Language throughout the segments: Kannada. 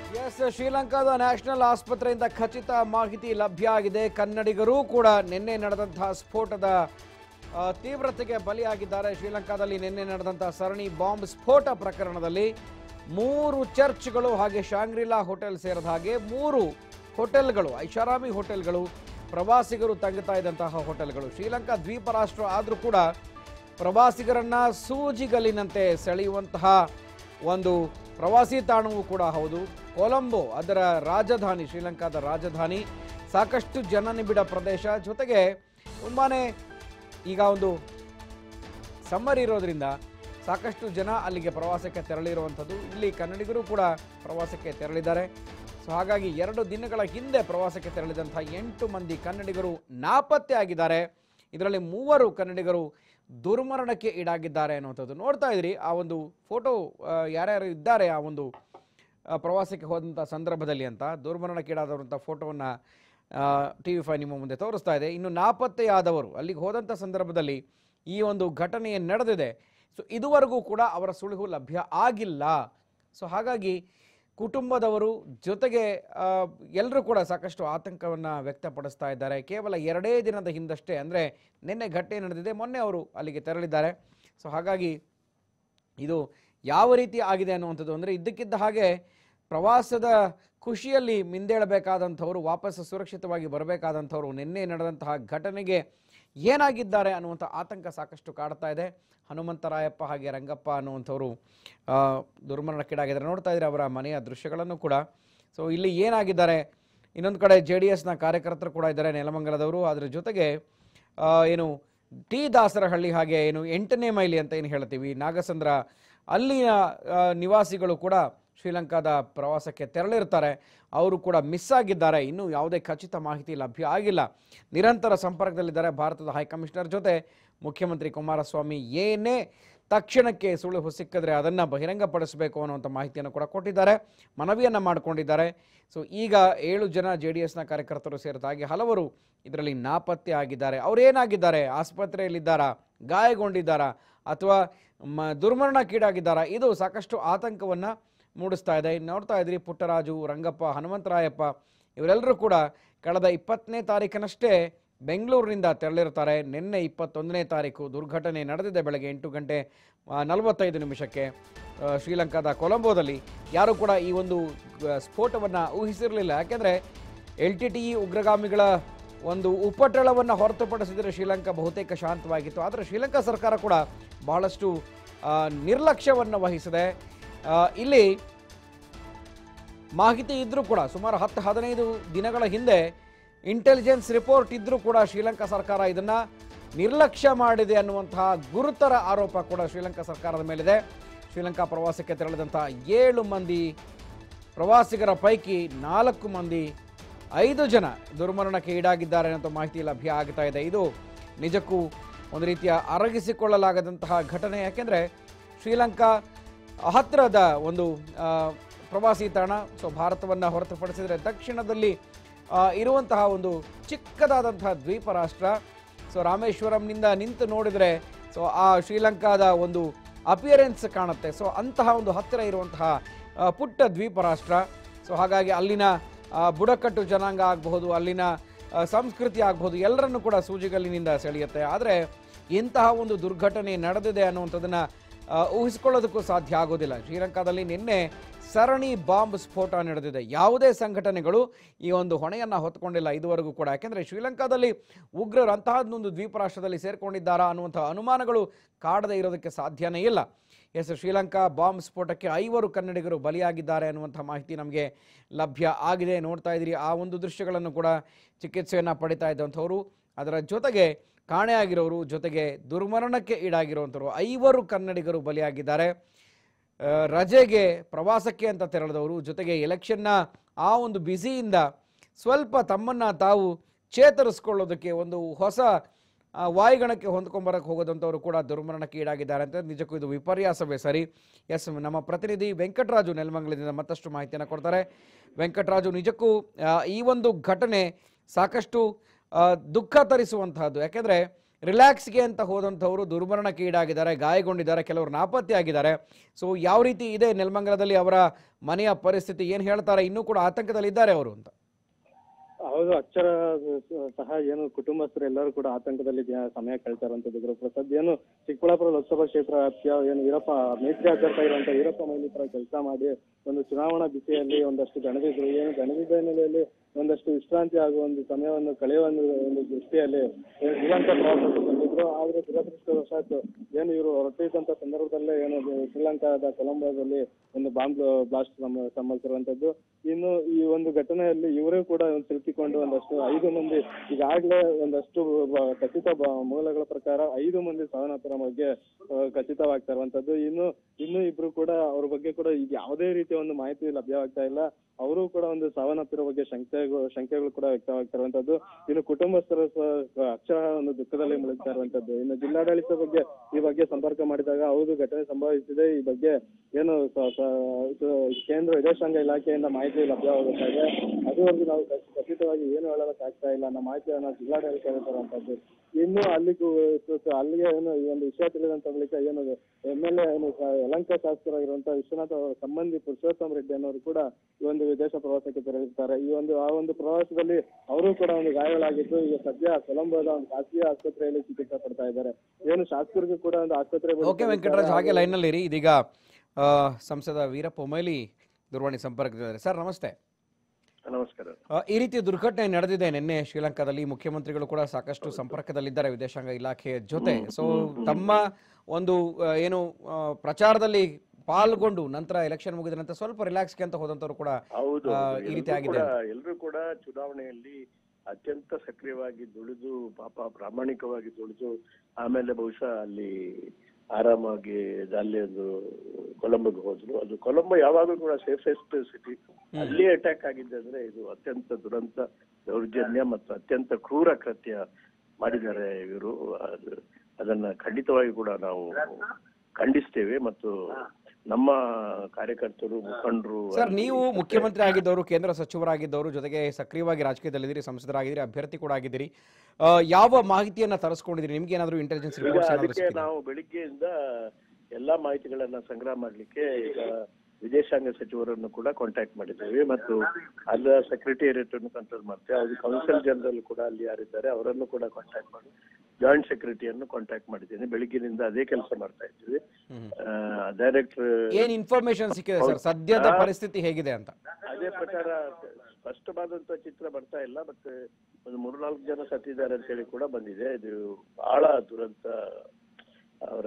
ಎಸ್ ಶ್ರೀಲಂಕಾದ ನ್ಯಾಷನಲ್ ಆಸ್ಪತ್ರೆಯಿಂದ ಖಚಿತ ಮಾಹಿತಿ ಲಭ್ಯ ಆಗಿದೆ ಕನ್ನಡಿಗರೂ ಕೂಡ ನಿನ್ನೆ ನಡೆದಂತಹ ಸ್ಫೋಟದ ಆ, ತೀವ್ರತೆಗೆ ಬಲಿಯಾಗಿದ್ದಾರೆ ಶ್ರೀಲಂಕಾದಲ್ಲಿ ನಿನ್ನೆ ನಡೆದಂತಹ ಸರಣಿ ಬಾಂಬ್ ಸ್ಫೋಟ ಪ್ರಕರಣದಲ್ಲಿ ಮೂರು ಚರ್ಚ್ಗಳು ಹಾಗೆ ಶಾಂಗ್ರಿಲಾ ಹೋಟೆಲ್ ಸೇರಿದ ಹಾಗೆ ಮೂರು ಹೋಟೆಲ್ಗಳು ಐಷಾರಾಮಿ ಹೋಟೆಲ್ಗಳು ಪ್ರವಾಸಿಗರು ತಂಗುತ್ತಾ ಇದ್ದಂತಹ ಹೋಟೆಲ್ಗಳು ಶ್ರೀಲಂಕಾ ದ್ವೀಪ ರಾಷ್ಟ್ರ ಆದರೂ ಕೂಡ ಪ್ರವಾಸಿಗರನ್ನ ಸೂಜಿಗಲ್ಲಿನಂತೆ ಸೆಳೆಯುವಂತಹ ಒಂದು ಪ್ರವಾಸಿ ತಾಣವೂ ಕೂಡ ಹೌದು ಕೊಲಂಬೋ ಅದರ ರಾಜಧಾನಿ ಶ್ರೀಲಂಕಾದ ರಾಜಧಾನಿ ಸಾಕಷ್ಟು ಜನನಿಬಿಡ ಪ್ರದೇಶ ಜೊತೆಗೆ ತುಂಬಾನೇ ಈಗ ಒಂದು ಸಮ್ಮರ್ ಇರೋದ್ರಿಂದ ಸಾಕಷ್ಟು ಜನ ಅಲ್ಲಿಗೆ ಪ್ರವಾಸಕ್ಕೆ ತೆರಳಿರುವಂಥದ್ದು ಇಲ್ಲಿ ಕನ್ನಡಿಗರು ಕೂಡ ಪ್ರವಾಸಕ್ಕೆ ತೆರಳಿದ್ದಾರೆ ಸೊ ಹಾಗಾಗಿ ಎರಡು ದಿನಗಳ ಹಿಂದೆ ಪ್ರವಾಸಕ್ಕೆ ತೆರಳಿದಂಥ ಎಂಟು ಮಂದಿ ಕನ್ನಡಿಗರು ನಾಪತ್ತೆ ಆಗಿದ್ದಾರೆ ಇದರಲ್ಲಿ ಮೂವರು ಕನ್ನಡಿಗರು ದುರ್ಮರಣಕ್ಕೆ ಈಡಾಗಿದ್ದಾರೆ ಅನ್ನುವಂಥದ್ದು ನೋಡ್ತಾ ಇದ್ರಿ ಆ ಒಂದು ಫೋಟೋ ಯಾರ್ಯಾರು ಇದ್ದಾರೆ ಆ ಒಂದು ಆ, ಪ್ರವಾಸಕ್ಕೆ ಹೋದಂಥ ಸಂದರ್ಭದಲ್ಲಿ ಅಂತ ದುರ್ಮರಣಕ್ಕೀಡಾದವರಂಥ ಫೋಟೋವನ್ನು ಟಿ ವಿ ಫೈವ್ ನಿಮ್ಮ ಮುಂದೆ ತೋರಿಸ್ತಾ ಇದೆ ಇನ್ನು ನಾಪತ್ತೆಯಾದವರು ಅಲ್ಲಿಗೆ ಹೋದಂಥ ಸಂದರ್ಭದಲ್ಲಿ ಈ ಒಂದು ಘಟನೆ ಏನ್ ನಡೆದಿದೆ ಸೊ ಇದುವರೆಗೂ ಕೂಡ ಅವರ ಸುಳಿವು ಲಭ್ಯ ಆಗಿಲ್ಲ ಸೊ ಹಾಗಾಗಿ ಕುಟುಂಬದವರು ಜೊತೆಗೆ ಎಲ್ಲರೂ ಕೂಡ ಸಾಕಷ್ಟು ಆತಂಕವನ್ನು ವ್ಯಕ್ತಪಡಿಸ್ತಾ ಇದ್ದಾರೆ ಕೇವಲ ಎರಡೇ ದಿನದ ಹಿಂದಷ್ಟೇ ಅಂದರೆ ನಿನ್ನೆ ಘಟನೆ ನಡೆದಿದೆ ಮೊನ್ನೆ ಅವರು ಅಲ್ಲಿಗೆ ತೆರಳಿದ್ದಾರೆ ಸೊ ಹಾಗಾಗಿ ಇದು ಯಾವ ರೀತಿ ಆಗಿದೆ ಅನ್ನುವಂಥದ್ದು ಅಂದರೆ ಇದ್ದಕ್ಕಿದ್ದ ಹಾಗೆ ಪ್ರವಾಸದ ಖುಷಿಯಲ್ಲಿ ಮಿಂದೇಳಬೇಕಾದಂಥವ್ರು ವಾಪಸ್ ಸುರಕ್ಷಿತವಾಗಿ ಬರಬೇಕಾದಂಥವ್ರು ನಿನ್ನೆ ನಡೆದಂತಹ ಘಟನೆಗೆ ಏನಾಗಿದ್ದಾರೆ ಅನ್ನುವಂಥ ಆತಂಕ ಸಾಕಷ್ಟು ಕಾಡ್ತಾ ಇದೆ ಹನುಮಂತರಾಯಪ್ಪ ಹಾಗೆ ರಂಗಪ್ಪ ಅನ್ನುವಂಥವ್ರು ಆ, ದುರ್ಮರಣಕ್ಕೀಡಾಗಿದ್ದಾರೆ ನೋಡ್ತಾ ಇದ್ದಾರೆ ಅವರ ಮನೆಯ ದೃಶ್ಯಗಳನ್ನು ಕೂಡ ಸೊ ಇಲ್ಲಿ ಏನಾಗಿದ್ದಾರೆ ಇನ್ನೊಂದು ಕಡೆ ಜೆ ಡಿ ಎಸ್ನ ಕಾರ್ಯಕರ್ತರು ಕೂಡ ಇದ್ದಾರೆ ನೆಲಮಂಗಲದವರು ಅದರ ಜೊತೆಗೆ ಆ, ಏನು ಟಿ ದಾಸರಹಳ್ಳಿ ಹಾಗೆ ಏನು ಎಂಟನೇ ಮೈಲಿ ಅಂತ ಏನು ಹೇಳ್ತೀವಿ ನಾಗಸಂದ್ರ ಅಲ್ಲಿನ ಆ, ನಿವಾಸಿಗಳು ಕೂಡ ಶ್ರೀಲಂಕಾದ ಪ್ರವಾಸಕ್ಕೆ ತೆರಳಿರ್ತಾರೆ ಅವರು ಕೂಡ ಮಿಸ್ ಆಗಿದ್ದಾರೆ ಇನ್ನೂ ಯಾವುದೇ ಖಚಿತ ಮಾಹಿತಿ ಲಭ್ಯ ಆಗಿಲ್ಲ ನಿರಂತರ ಸಂಪರ್ಕದಲ್ಲಿದ್ದಾರೆ ಭಾರತದ ಹೈಕಮಿಷನರ್ ಜೊತೆ ಮುಖ್ಯಮಂತ್ರಿ ಕುಮಾರಸ್ವಾಮಿ ಏನೇ ತಕ್ಷಣಕ್ಕೆ ಸುಳಿವು ಸಿಕ್ಕಿದ್ರೆ ಅದನ್ನು ಬಹಿರಂಗಪಡಿಸಬೇಕು ಅನ್ನುವಂಥ ಮಾಹಿತಿಯನ್ನು ಕೂಡ ಕೊಟ್ಟಿದ್ದಾರೆ ಮನವಿಯನ್ನು ಮಾಡಿಕೊಂಡಿದ್ದಾರೆ ಸೊ ಈಗ ಏಳು ಜನ ಜೆ ಡಿ ಎಸ್ನ ಕಾರ್ಯಕರ್ತರು ಸೇರಿದ ಹಲವರು ಇದರಲ್ಲಿ ನಾಪತ್ತೆ ಆಗಿದ್ದಾರೆ ಅವರೇನಾಗಿದ್ದಾರೆ ಆಸ್ಪತ್ರೆಯಲ್ಲಿದ್ದಾರಾ ಗಾಯಗೊಂಡಿದ್ದಾರಾ ಅಥವಾ ಮ ದುರ್ಮರಣಕ್ಕೀಡಾಗಿದ್ದಾರಾ ಇದು ಸಾಕಷ್ಟು ಆತಂಕವನ್ನು ಮೂಡಿಸ್ತಾ ಇದೆ ಇನ್ನು ನೋಡ್ತಾ ಇದ್ರಿ ಪುಟ್ಟರಾಜು ರಂಗಪ್ಪ ಹನುಮಂತರಾಯಪ್ಪ ಇವರೆಲ್ಲರೂ ಕೂಡ ಕಳೆದ ಇಪ್ಪತ್ತನೇ ತಾರೀಕಿನಷ್ಟೇ ಬೆಂಗಳೂರಿನಿಂದ ತೆರಳಿರ್ತಾರೆ ನಿನ್ನೆ ಇಪ್ಪತ್ತೊಂದನೇ ತಾರೀಕು ದುರ್ಘಟನೆ ನಡೆದಿದೆ ಬೆಳಗ್ಗೆ ಎಂಟು ಗಂಟೆ ಆ, ನಲವತ್ತೈದು ನಿಮಿಷಕ್ಕೆ ಆ, ಶ್ರೀಲಂಕಾದ ಕೊಲಂಬೋದಲ್ಲಿ ಯಾರು ಕೂಡ ಈ ಒಂದು ಸ್ಫೋಟವನ್ನು ಊಹಿಸಿರಲಿಲ್ಲ ಯಾಕೆಂದರೆ ಎಲ್ ಟಿ ಟಿ ಇ ಉಗ್ರಗಾಮಿಗಳ ಒಂದು ಉಪಟಳವನ್ನು ಹೊರತುಪಡಿಸಿದರೆ ಶ್ರೀಲಂಕಾ ಬಹುತೇಕ ಶಾಂತವಾಗಿತ್ತು ಆದರೆ ಶ್ರೀಲಂಕಾ ಸರ್ಕಾರ ಕೂಡ ಬಹಳಷ್ಟು ಆ, ನಿರ್ಲಕ್ಷ್ಯವನ್ನು ವಹಿಸಿದೆ ಆ, ಇಲ್ಲಿ ಮಾಹಿತಿ ಇದ್ರೂ ಕೂಡ ಸುಮಾರು ಹತ್ತು ಹದಿನೈದು ದಿನಗಳ ಹಿಂದೆ ಇಂಟೆಲಿಜೆನ್ಸ್ ರಿಪೋರ್ಟ್ ಇದ್ರೂ ಕೂಡ ಶ್ರೀಲಂಕಾ ಸರ್ಕಾರ ಇದನ್ನ ನಿರ್ಲಕ್ಷ್ಯ ಮಾಡಿದೆ ಅನ್ನುವಂತಹ ಗುರುತರ ಆರೋಪ ಕೂಡ ಶ್ರೀಲಂಕಾ ಸರ್ಕಾರದ ಮೇಲಿದೆ ಶ್ರೀಲಂಕಾ ಪ್ರವಾಸಕ್ಕೆ ತೆರಳಿದಂತಹ ಏಳು ಮಂದಿ ಪ್ರವಾಸಿಗರ ಪೈಕಿ ನಾಲ್ಕು ಮಂದಿ ಐದು ಜನ ದುರ್ಮರಣಕ್ಕೆ ಈಡಾಗಿದ್ದಾರೆ ಅನ್ನೋ ಮಾಹಿತಿ ಲಭ್ಯ ಆಗ್ತಾ ಇದೆ ಇದು ನಿಜಕ್ಕೂ ಒಂದು ರೀತಿಯ ಅರಗಿಸಿಕೊಳ್ಳಲಾಗದಂತಹ ಘಟನೆ ಯಾಕೆಂದರೆ ಶ್ರೀಲಂಕಾ ಹತ್ತಿರದ ಒಂದು ಆ, ಪ್ರವಾಸಿ ತಾಣ ಸೊ ಭಾರತವನ್ನು ಹೊರತುಪಡಿಸಿದರೆ ದಕ್ಷಿಣದಲ್ಲಿ ಆ, ಇರುವಂತಹ ಒಂದು ಚಿಕ್ಕದಾದಂತಹ ದ್ವೀಪ ರಾಷ್ಟ್ರ ಸೊ ರಾಮೇಶ್ವರಂನಿಂದ ನಿಂತು ನೋಡಿದರೆ ಸೊ ಆ ಶ್ರೀಲಂಕಾದ ಒಂದು ಅಪಿಯರೆನ್ಸ್ ಕಾಣುತ್ತೆ ಸೊ ಅಂತಹ ಒಂದು ಹತ್ತಿರ ಇರುವಂತಹ ಆ, ಪುಟ್ಟ ದ್ವೀಪ ರಾಷ್ಟ್ರ ಸೊ ಹಾಗಾಗಿ ಅಲ್ಲಿನ ಆ, ಬುಡಕಟ್ಟು ಜನಾಂಗ ಆಗಬಹುದು ಅಲ್ಲಿನ ಆ, ಸಂಸ್ಕೃತಿ ಆಗಬಹುದು ಎಲ್ಲರನ್ನು ಕೂಡ ಸೂಜಿಗಲ್ಲಿನಿಂದ ಸೆಳೆಯುತ್ತೆ ಆದರೆ ಇಂತಹ ಒಂದು ದುರ್ಘಟನೆ ನಡೆದಿದೆ ಅನ್ನುವಂಥದ್ದನ್ನು ಊಹಿಸಿಕೊಳ್ಳೋದಕ್ಕೂ ಸಾಧ್ಯ ಆಗೋದಿಲ್ಲ ಶ್ರೀಲಂಕಾದಲ್ಲಿ ನಿನ್ನೆ ಸರಣಿ ಬಾಂಬ್ ಸ್ಫೋಟ ನಡೆದಿದೆ ಯಾವುದೇ ಸಂಘಟನೆಗಳು ಈ ಒಂದು ಹೊಣೆಯನ್ನು ಹೊತ್ಕೊಂಡಿಲ್ಲ ಇದುವರೆಗೂ ಕೂಡ ಯಾಕೆಂದರೆ ಶ್ರೀಲಂಕಾದಲ್ಲಿ ಉಗ್ರರು ಅಂತಹದ್ದೊಂದು ದ್ವೀಪ ರಾಷ್ಟ್ರದಲ್ಲಿ ಸೇರ್ಕೊಂಡಿದ್ದಾರಾ ಅನ್ನುವಂಥ ಅನುಮಾನಗಳು ಕಾಡದೇ ಇರೋದಕ್ಕೆ ಸಾಧ್ಯನೇ ಇಲ್ಲ ಎಸ್ ಶ್ರೀಲಂಕಾ ಬಾಂಬ್ ಸ್ಫೋಟಕ್ಕೆ ಐವರು ಕನ್ನಡಿಗರು ಬಲಿಯಾಗಿದ್ದಾರೆ ಅನ್ನುವಂಥ ಮಾಹಿತಿ ನಮಗೆ ಲಭ್ಯ ಆಗಿದೆ ನೋಡ್ತಾ ಇದ್ದೀರಿ ಆ ಒಂದು ದೃಶ್ಯಗಳನ್ನು ಕೂಡ ಚಿಕಿತ್ಸೆಯನ್ನು ಪಡಿತಾ ಇದ್ದಂಥವರು ಅದರ ಜೊತೆಗೆ ಕಾಣೆಯಾಗಿರೋರು ಜೊತೆಗೆ ದುರ್ಮರಣಕ್ಕೆ ಈಡಾಗಿರುವಂಥವ್ರು ಐವರು ಕನ್ನಡಿಗರು ಬಲಿಯಾಗಿದ್ದಾರೆ ಆ, ರಜೆಗೆ ಪ್ರವಾಸಕ್ಕೆ ಅಂತ ತೆರಳಿದವರು ಜೊತೆಗೆ ಎಲೆಕ್ಷನ್ನ ಆ ಒಂದು ಬ್ಯುಸಿಯಿಂದ ಸ್ವಲ್ಪ ತಮ್ಮನ್ನು ತಾವು ಚೇತರಿಸ್ಕೊಳ್ಳೋದಕ್ಕೆ ಒಂದು ಹೊಸ ಆ, ವಾಯುಗಣಕ್ಕೆ ಹೊಂದ್ಕೊಂಬರಕ್ಕೆ ಹೋಗೋದಂಥವ್ರು ಕೂಡ ದುರ್ಮರಣಕ್ಕೆ ಈಡಾಗಿದ್ದಾರೆ ಅಂತ ನಿಜಕ್ಕೂ ಇದು ವಿಪರ್ಯಾಸವೇ ಸರಿ ಎಸ್ ನಮ್ಮ ಪ್ರತಿನಿಧಿ ವೆಂಕಟರಾಜು ನೆಲಮಂಗಲದಿಂದ ಮತ್ತಷ್ಟು ಮಾಹಿತಿಯನ್ನು ಕೊಡ್ತಾರೆ ವೆಂಕಟರಾಜು ನಿಜಕ್ಕೂ ಆ, ಈ ಒಂದು ಘಟನೆ ಸಾಕಷ್ಟು ಆ, ದುಃಖ ತರಿಸುವಂತಹದ್ದು ಯಾಕೆಂದರೆ ರಿಲ್ಯಾಕ್ಸ್ಗೆ ಅಂತ ಹೋದಂಥವರು ದುರ್ಮರಣಕ್ಕೀಡಾಗಿದ್ದಾರೆ ಗಾಯಗೊಂಡಿದ್ದಾರೆ ಕೆಲವರು ನಾಪತ್ತೆ ಆಗಿದ್ದಾರೆ ಸೊ ಯಾವ ರೀತಿ ಇದೆ ನೆಲಮಂಗಲದಲ್ಲಿ ಅವರ ಮನೆಯ ಪರಿಸ್ಥಿತಿ ಏನು ಹೇಳ್ತಾರೆ ಇನ್ನೂ ಕೂಡ ಆತಂಕದಲ್ಲಿದ್ದಾರೆ ಅವರು ಅಂತ ಹೌದು ಅಕ್ಷರ ಸಹ ಏನು ಕುಟುಂಬಸ್ಥರು ಎಲ್ಲರೂ ಕೂಡ ಆತಂಕದಲ್ಲಿ ಜ- ಸಮಯ ಕಳ್ತಾ ಇರುವಂತದ್ದು ಗುರುಪ್ರಸಾದ್ ಏನು ಚಿಕ್ಕಬಳ್ಳಾಪುರ ಲೋಕಸಭಾ ಕ್ಷೇತ್ರ ವ್ಯಾಪ್ತಿಯ ಏನು ವೀರಪ್ಪ ಮೈತ್ರಿ ಅಭ್ಯರ್ಥ ಇರುವಂತ ವೀರಪ್ಪ ಮೊಯ್ಲಿ ಪರ ಕೆಲಸ ಮಾಡಿ ಒಂದು ಚುನಾವಣಾ ಬಿಸಿಯಲ್ಲಿ ಒಂದಷ್ಟು ದಣದಿದ್ರು ಏನು ದಣದಿದ್ದ ಹಿನ್ನೆಲೆಯಲ್ಲಿ ಒಂದಷ್ಟು ವಿಶ್ರಾಂತಿ ಆಗುವ ಒಂದು ಸಮಯವನ್ನು ಕಳೆಯುವ ಒಂದು ಒಂದು ದೃಷ್ಟಿಯಲ್ಲಿ ಏನು ಶ್ರೀಲಂಕಾ ಪ್ರವಾಸಕ್ಕೆ ಬಂದಿದ್ರು ಆದ್ರೆ ದುರದೃಷ್ಟವಶಾತ್ ಏನು ಇವರು ಹೊರಟಿದ್ದಂತ ಸಂದರ್ಭದಲ್ಲೇ ಏನು ಅದು ಶ್ರೀಲಂಕಾದ ಕೊಲಂಬೋದಲ್ಲಿ ಒಂದು ಬಾಂಬ್ ಬ್ಲಾಸ್ಟ್ ಸಂಭವಿಸಿರುವಂತದ್ದು ಇನ್ನು ಈ ಒಂದು ಘಟನೆಯಲ್ಲಿ ಇವರೇ ಕೂಡ ಒಂದು ಸಿಲುಕಿಕೊಂಡು ಒಂದಷ್ಟು ಐದು ಮಂದಿ ಈಗಾಗಲೇ ಒಂದಷ್ಟು ಬ- ಖಚಿತ ಬ- ಮೂಲಗಳ ಪ್ರಕಾರ ಐದು ಮಂದಿ ಸಾವನ್ನಪ್ಪರ ಬಗ್ಗೆ ಆ, ಖಚಿತವಾಗ್ತಾ ಇರುವಂತದ್ದು ಇನ್ನು ಇನ್ನು ಇಬ್ರು ಕೂಡ ಅವ್ರ ಬಗ್ಗೆ ಕೂಡ ಈಗ ಯಾವುದೇ ರೀತಿಯ ಒಂದು ಮಾಹಿತಿ ಲಭ್ಯವಾಗ್ತಾ ಇಲ್ಲ ಅವರು ಕೂಡ ಒಂದು ಸಾವನ್ನಪ್ಪಿರೋ ಬಗ್ಗೆ ಶಂಕೆಗಳು ಶಂಕೆಗಳು ಕೂಡ ವ್ಯಕ್ತವಾಗ್ತಾ ಇರುವಂತದ್ದು ಇನ್ನು ಕುಟುಂಬಸ್ಥರು ಸಹ ಅಕ್ಷರ ಒಂದು ದುಃಖದಲ್ಲಿ ಮುಳುಗ್ತಾ ಇರುವಂತದ್ದು ಇನ್ನು ಜಿಲ್ಲಾಡಳಿತ ಬಗ್ಗೆ ಈ ಬಗ್ಗೆ ಸಂಪರ್ಕ ಮಾಡಿದಾಗ ಹೌದು ಘಟನೆ ಸಂಭವಿಸಿದೆ ಈ ಬಗ್ಗೆ ಏನು ಸ- ಸ- ಇದು ಕೇಂದ್ರ ವಿದೇಶಾಂಗ ಇಲಾಖೆಯಿಂದ ಮಾಹಿತಿ ಲಭ್ಯವಾಗುತ್ತಾ ಇದೆ ಅದುವರೆಗೂ ನಾವು ಖಚಿ- ಖಚಿತವಾಗಿ ಏನು ಹೇಳೋದಕ್ಕೆ ಆಗ್ತಾ ಇಲ್ಲ ನಮ್ಮ ಮಾಹಿತಿಯನ್ನ ಜಿಲ್ಲಾಡಳಿತ ಹೇಳ್ತಾರಂತದ್ದು ಇನ್ನು ಅಲ್ಲಿಗೂ ಸ- ಸ- ಅಲ್ಲಿಗೆ ಏನು ಈ ಒಂದು ವಿಷಯ ತಿಳಿದಂತ ಬಳಿಕ ಏನು ಎಂ ಎಲ್ ಎ ಏನು ಸ- ಯಲಹಂಕ ಶಾಸಕರಾಗಿರುವಂತಹ ವಿಶ್ವನಾಥ್ ಅವರ ಸಂಬಂಧಿ ಪುರುಷೋತ್ತಮ ರೆಡ್ಡಿ ಅನ್ನೋರು ಕೂಡ ಈ ಒಂದು ವಿದೇಶ ಪ್ರವಾಸಕ್ಕೆ ತೆರಳಿರ್ತಾರೆ ಈ ಒಂದು ಆ ಒಂದು ಪ್ರವಾಸದಲ್ಲಿ ಅವರು ಕೂಡ ಒಂದು ಗಾಯಗಳಾಗಿದ್ದು ಈಗ ಸದ್ಯ ಕೊಲಂಬೋದ ಒಂದು ಖಾಸಗಿ ಆಸ್ಪತ್ರೆಯಲ್ಲಿ ಚಿಕಿತ್ಸೆ ಪಡ್ತಾ ಇದ್ದಾರೆ ಏನು ಶಾಸಕರಿಗೂ ಕೂಡ ಒಂದು ಆಸ್ಪತ್ರೆ ಓಕೆ ವೆಂಕಟರಾಜ್ ಹಾಗೆ ಲೈನ್ನಲ್ಲಿರಿ ಇದೀಗ ಆ, ಸಂಸದ ವೀರಪ್ಪ ಮೊಯ್ಲಿ ದೂರವಾಣಿ ಸಂಪರ್ಕದಲ್ಲಿದ್ದಾರೆ ಸರ್ ನಮಸ್ತೆ ನಮಸ್ಕಾರ ಆ, ಈ ರೀತಿ ದುರ್ಘಟನೆ ನಡೆದಿದೆ ನಿನ್ನೆ ಶ್ರೀಲಂಕಾದಲ್ಲಿ ಮುಖ್ಯಮಂತ್ರಿಗಳು ಕೂಡ ಸಾಕಷ್ಟು ಸಂಪರ್ಕದಲ್ಲಿದ್ದಾರೆ ವಿದೇಶಾಂಗ ಇಲಾಖೆಯ ಜೊತೆ ಸೊ ತಮ್ಮ ಒಂದು ಆ, ಏನು ಆ, ಪ್ರಚಾರದಲ್ಲಿ ಪಾಲ್ಗೊಂಡು ನಂತರ ಎಲೆಕ್ಷನ್ ಮುಗಿದ ನಂತರ ಸ್ವಲ್ಪ ರಿಲ್ಯಾಕ್ಸ್ಗೆ ಅಂತ ಹೋದಂತವ್ರು ಕೂಡ ಹೌದು ಆ, ಹೌದು. ಈ ರೀತಿ ಎಲ್ರೂ ಆಗಿದೆ ಕೂಡ ಎಲ್ಲರೂ ಕೂಡ ಚುನಾವಣೆಯಲ್ಲಿ ಅತ್ಯಂತ ಸಕ್ರಿಯವಾಗಿ ದುಡಿದು ಪಾಪ ಪ್ರಾಮಾಣಿಕವಾಗಿ ದುಡಿದು ಆಮೇಲೆ ಬಹುಶಃ ಅಲ್ಲಿ ಆರಾಮಾಗಿ ಅಲ್ಲಿ ಒಂದು ಕೊಲಂಬೋಗೆ ಹೋದ್ರು ಅದು ಕೊಲಂಬೋ ಯಾವಾಗಲೂ ಕೂಡ ಸೇಫೆಸ್ಟ್ ಸಿಟಿ ಅಲ್ಲಿ ಅಟ್ಯಾಕ್ ಆಗಿದೆ ಅಂದ್ರೆ ಇದು ಅತ್ಯಂತ ದುರಂತ ದೌರ್ಜನ್ಯ ಮತ್ತು ಅತ್ಯಂತ ಕ್ರೂರ ಕೃತ್ಯ ಮಾಡಿದ್ದಾರೆ ಇವರು ಅದು ಅದನ್ನ ಖಂಡಿತವಾಗಿ ಕೂಡ ನಾವು ಖಂಡಿಸ್ತೇವೆ ಮತ್ತು ನಮ್ಮ ಕಾರ್ಯಕರ್ತರು ಮುಖಂಡರು ಸರ್ ನೀವು ಮುಖ್ಯಮಂತ್ರಿ ಆಗಿದ್ದವರು ಕೇಂದ್ರ ಸಚಿವರಾಗಿದ್ದವರು ಜೊತೆಗೆ ಸಕ್ರಿಯವಾಗಿ ರಾಜಕೀಯದಲ್ಲಿದ್ದೀರಿ ಸಂಸದರಾಗಿದ್ದೀರಿ ಅಭ್ಯರ್ಥಿ ಕೂಡ ಆಗಿದ್ದೀರಿ ಆ, ಯಾವ ಮಾಹಿತಿಯನ್ನ ತರಿಸ್ಕೊಂಡಿದ್ದೀರಿ ನಿಮ್ಗೆ ಏನಾದರೂ ಇಂಟೆಲಿಜೆನ್ಸ್ ಈಗ ರಿಪೋರ್ಟ್ಸ್ ಏನಾದರೂ ಅದಕ್ಕೆ ನಾವು ಬೆಳಿಗ್ಗೆಯಿಂದ ಎಲ್ಲಾ ಮಾಹಿತಿಗಳನ್ನ ಸಂಗ್ರಹ ಮಾಡ್ಲಿಕ್ಕೆ ಈಗ ವಿದೇಶಾಂಗ ಸಚಿವರನ್ನು ಕೂಡ ಕಾಂಟ್ಯಾಕ್ಟ್ ಮಾಡಿದ್ದೇವೆ ಮತ್ತು ಅಲ್ಲ ಸೆಕ್ರೆಟೇರಿಯಟ್ ಅನ್ನು ಕಂಟ್ರೋಲ್ ಮಾಡ್ತೇವೆ ಅದು ಕೌನ್ಸಿಲ್ ಜನರಲ್ ಕೂಡ ಅಲ್ಲಿ ಯಾರಿದ್ದಾರೆ ಅವರನ್ನು ಕೂಡ ಕಾಂಟ್ಯಾಕ್ಟ್ ಮಾಡಿ ಜಾಯಿಂಟ್ ಸೆಕ್ರೆಟರಿಯನ್ನು ಕಾಂಟ್ಯಾಕ್ಟ್ ಮಾಡಿದ್ದೇನೆ ಬೆಳಿಗ್ಗಿನಿಂದ ಅದೇ ಕೆಲಸ ಮಾಡ್ತಾ ಇದ್ದೀವಿ ಡೈರೆಕ್ಟರ್ ಏನ್ ಇನ್ಫಾರ್ಮೇಶನ್ ಸಿಕ್ಕಿದೆ ಸರ್ ಸದ್ಯದ ಪರಿಸ್ಥಿತಿ ಹೇಗಿದೆ ಅಂತ ಅದೇ ಪ್ರಕಾರ ಸ್ಪಷ್ಟವಾದಂತ ಚಿತ್ರ ಬರ್ತಾ ಇಲ್ಲ ಮತ್ತೆ ಒಂದು ಮೂರ್ನಾಲ್ಕು ಜನ ಸತ್ತಿದ್ದಾರೆ ಅಂತ ಹೇಳಿ ಕೂಡ ಬಂದಿದೆ ಇದು ಬಹಳ ದುರಂತ ಅವರ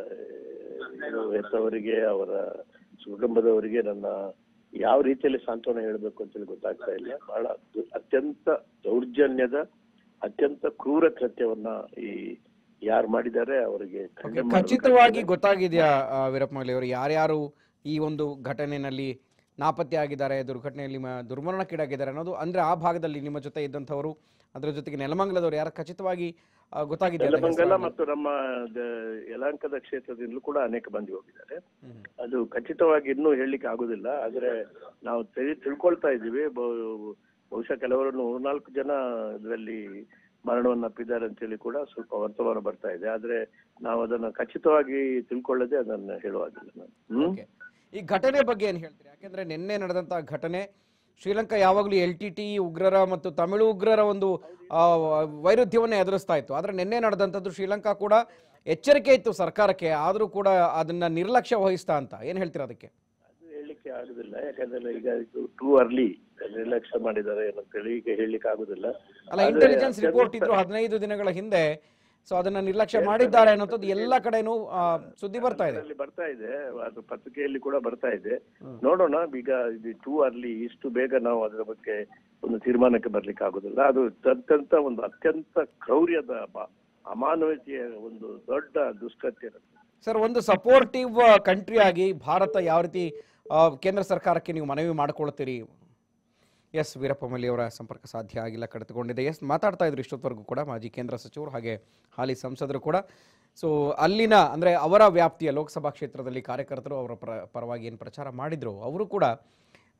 ಏನು ಹೆತ್ತವರಿಗೆ ಅವರ ಕುಟುಂಬದವರಿಗೆ ನನ್ನ ಯಾವ ರೀತಿಯಲ್ಲಿ ಸಾಂತ್ವನ ಹೇಳಬೇಕು ಅಂತೇಳಿ ಗೊತ್ತಾಗ್ತಾ ಇಲ್ಲ ಬಹಳ ದು- ಅತ್ಯಂತ ದೌರ್ಜನ್ಯದ ಅತ್ಯಂತ ಕ್ರೂರ ಕೃತ್ಯವನ್ನ ಈ ಯಾರು ಮಾಡಿದ್ದಾರೆ ಅವರಿಗೆ ಖಂಡನೆ ಖಚಿತವಾಗಿ ಮಾಡ್ಬೇಕಾಗಿದೆ. ಗೊತ್ತಾಗಿದೆಯಾ ಆ, ವೀರಪ್ಪ ಮೊಯ್ಲಿ ಅವರು ಯಾರ್ಯಾರು ಈ ಒಂದು ಘಟನೆಯಲ್ಲಿ ನಾಪತ್ತೆ ಆಗಿದ್ದಾರೆ ದುರ್ಘಟನೆಯಲ್ಲಿ ಮ- ದುರ್ಮರಣಕ್ಕೀಡಾಗಿದ್ದಾರೆ ಅನ್ನೋದು ಅಂದ್ರೆ ಆ ಭಾಗದಲ್ಲಿ ನಿಮ್ಮ ಜೊತೆ ಇದ್ದಂಥವರು ಅದರ ಜೊತೆಗೆ ನೆಲಮಂಗಲದವರು ಯಾರು ಖಚಿತವಾಗಿ ಆ, ಗೊತ್ತಾಗಿದೆಯಾ ಅದರ ನೆಲಮಂಗಲ ಹೆಸರಾಗ್ಲಿ? ಮತ್ತು ನಮ್ಮ ದ- ಯಲಹಂಕದ ಕ್ಷೇತ್ರದಿಂದಲೂ ಕೂಡ ಅನೇಕ ಮಂದಿ ಹೋಗಿದ್ದಾರೆ ಹ್ಮ್. ಅದು ಖಚಿತವಾಗಿ ಇನ್ನೂ ಹೇಳಲಿಕ್ಕೆ ಆಗುದಿಲ್ಲ ಆದ್ರೆ ನಾವು ತಿಳಿ ತಿಳ್ಕೊಳ್ತಾ ಇದ್ದೀವಿ ಬಹು- ಬಹುಶಃ ಕೆಲವರನ್ನು ಮೂರ್ನಾಲ್ಕು ಜನ ಇದರಲ್ಲಿ ಮರಣವನ್ನಪ್ಪಿದ್ದಾರೆ ಅಂತೇಳಿ ಕೂಡ ಸ್ವಲ್ಪ ವರ್ತಮಾನ ಬರ್ತಾ ಇದೆ ಆದ್ರೆ ನಾವು ಅದನ್ನ ಖಚಿತವಾಗಿ ತಿಳ್ಕೊಳ್ಳದೆ ಅದನ್ನ ಹೇಳುವಾಗಿಲ್ಲ ನಾನು ಹ್ಮ್ Okay. ಈ ಘಟನೆ ಬಗ್ಗೆ ಏನ್ ಹೇಳ್ತೀರಿ ಯಾಕೆಂದ್ರೆ ನಿನ್ನೆ ನಡೆದಂತಹ ಘಟನೆ ಶ್ರೀಲಂಕಾ ಯಾವಾಗಲೂ ಎಲ್ ಟಿ ಟಿ ಉಗ್ರರ ಮತ್ತು ತಮಿಳು ಉಗ್ರರ ಒಂದು ಆ, ವೈರುಧ್ಯವನ್ನ ಎದುರಿಸ್ತಾ ಇತ್ತು ಆದ್ರೆ ನಿನ್ನೆ ನಡೆದಂಥದ್ದು ಶ್ರೀಲಂಕಾ ಕೂಡ ಎಚ್ಚರಿಕೆ ಇತ್ತು ಸರ್ಕಾರಕ್ಕೆ ಆದ್ರೂ ಕೂಡ ಅದನ್ನ ನಿರ್ಲಕ್ಷ್ಯ ವಹಿಸ್ತಾ ಅಂತ ಏನ್ ಹೇಳ್ತೀರಾ ಅದಕ್ಕೆ ಅದು ಹೇಳಲಿಕ್ಕೆ ಆಗುದಿಲ್ಲ ಯಾಕಂದ್ರೆ ಈಗ ಇದು ಟೂ ಅರ್ಲಿ ನಿರ್ಲಕ್ಷ್ಯ ಮಾಡಿದ್ದಾರೆ ಏನಂತೇಳಿ ಈಗ ಹೇಳಲಿಕ್ಕೆ ಆಗುದಿಲ್ಲ ಅಲ್ಲ ಆದ್ರೆ ಇಂಟೆಲಿಜೆನ್ಸ್ ಅತ್ಯಂತ- ರಿಪೋರ್ಟ್ ಇದ್ರು ಹದಿನೈದು ದಿನಗಳ ಹಿಂದೆ ಸೊ ಅದನ್ನ ನಿರ್ಲಕ್ಷ್ಯ ಮಾಡಿದ್ದಾರೆ ಅನ್ನೋದು ಎಲ್ಲ ಕಡೆನೂ ಆ, ಸುದ್ದಿ ಬರ್ತಾ ಇದೆ ಅಲ್ಲಿ ಬರ್ತಾ ಇದೆ ಅದು ಪತ್ರಿಕೆಯಲ್ಲಿ ಕೂಡ ಬರ್ತಾ ಇದೆ ನೋಡೋಣ ಈಗ ಇದು ಟೂ ಅರ್ಲಿ ಇಷ್ಟು ಬೇಗ ನಾವು ಅದರ ಬಗ್ಗೆ ಒಂದು ತೀರ್ಮಾನಕ್ಕೆ ಬರ್ಲಿಕ್ಕೆ ಆಗುದಿಲ್ಲ ಅದು ಅತ್ಯಂತ ಒಂದು ಅತ್ಯಂತ ಕ್ರೌರ್ಯದ ಬ- ಅಮಾನವೀಯತೆಯ ಒಂದು ದೊಡ್ಡ ದುಷ್ಕೃತ್ಯ ಸರ್ ಒಂದು ಸಪೋರ್ಟಿವ್ ಕಂಟ್ರಿ ಆಗಿ ಭಾರತ ಯಾವ ರೀತಿ ಆ, ಕೇಂದ್ರ ಸರ್ಕಾರಕ್ಕೆ ನೀವು ಮನವಿ ಮಾಡ್ಕೊಳ್ತೀರಿ ಎಸ್ ವೀರಪ್ಪ ಮೊಯ್ಲಿ ಅವರ ಸಂಪರ್ಕ ಸಾಧ್ಯ ಆಗಿಲ್ಲ ಕಡಿತಗೊಂಡಿದೆ ಎಸ್ ಮಾತಾಡ್ತಾ ಇದ್ರು ಇಷ್ಟೊತ್ತವರೆಗೂ ಕೂಡ ಮಾಜಿ ಕೇಂದ್ರ ಸಚಿವರು ಹಾಗೆ ಹಾಲಿ ಸಂಸದರು ಕೂಡ ಸೊ ಅಲ್ಲಿನ ಅಂದರೆ ಅವರ ವ್ಯಾಪ್ತಿಯ ಲೋಕಸಭಾ ಕ್ಷೇತ್ರದಲ್ಲಿ ಕಾರ್ಯಕರ್ತರು ಅವರ ಪರ ಪರವಾಗಿ ಏನು ಪ್ರಚಾರ ಮಾಡಿದ್ರು ಅವರು ಕೂಡ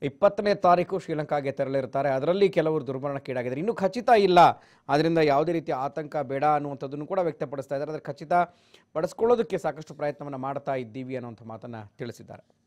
ಇಪ್ಪತ್ತನೇ ತಾರೀಕು ಶ್ರೀಲಂಕಾಗೆ ತೆರಳಿರ್ತಾರೆ ಅದರಲ್ಲಿ ಕೆಲವರು ದುರ್ಮರಣಕ್ಕೀಡಾಗಿದ್ದಾರೆ ಇನ್ನೂ ಖಚಿತ ಇಲ್ಲ ಅದರಿಂದ ಯಾವುದೇ ರೀತಿಯ ಆತಂಕ ಬೇಡ ಅನ್ನುವಂಥದ್ದನ್ನು ಕೂಡ ವ್ಯಕ್ತಪಡಿಸ್ತಾ ಇದ್ದಾರೆ ಅದರ ಖಚಿತ ಪಡಿಸ್ಕೊಳ್ಳೋದಕ್ಕೆ ಸಾಕಷ್ಟು ಪ್ರಯತ್ನವನ್ನು ಮಾಡ್ತಾ ಇದ್ದೀವಿ ಅನ್ನುವಂಥ ಮಾತನ್ನು ತಿಳಿಸಿದ್ದಾರೆ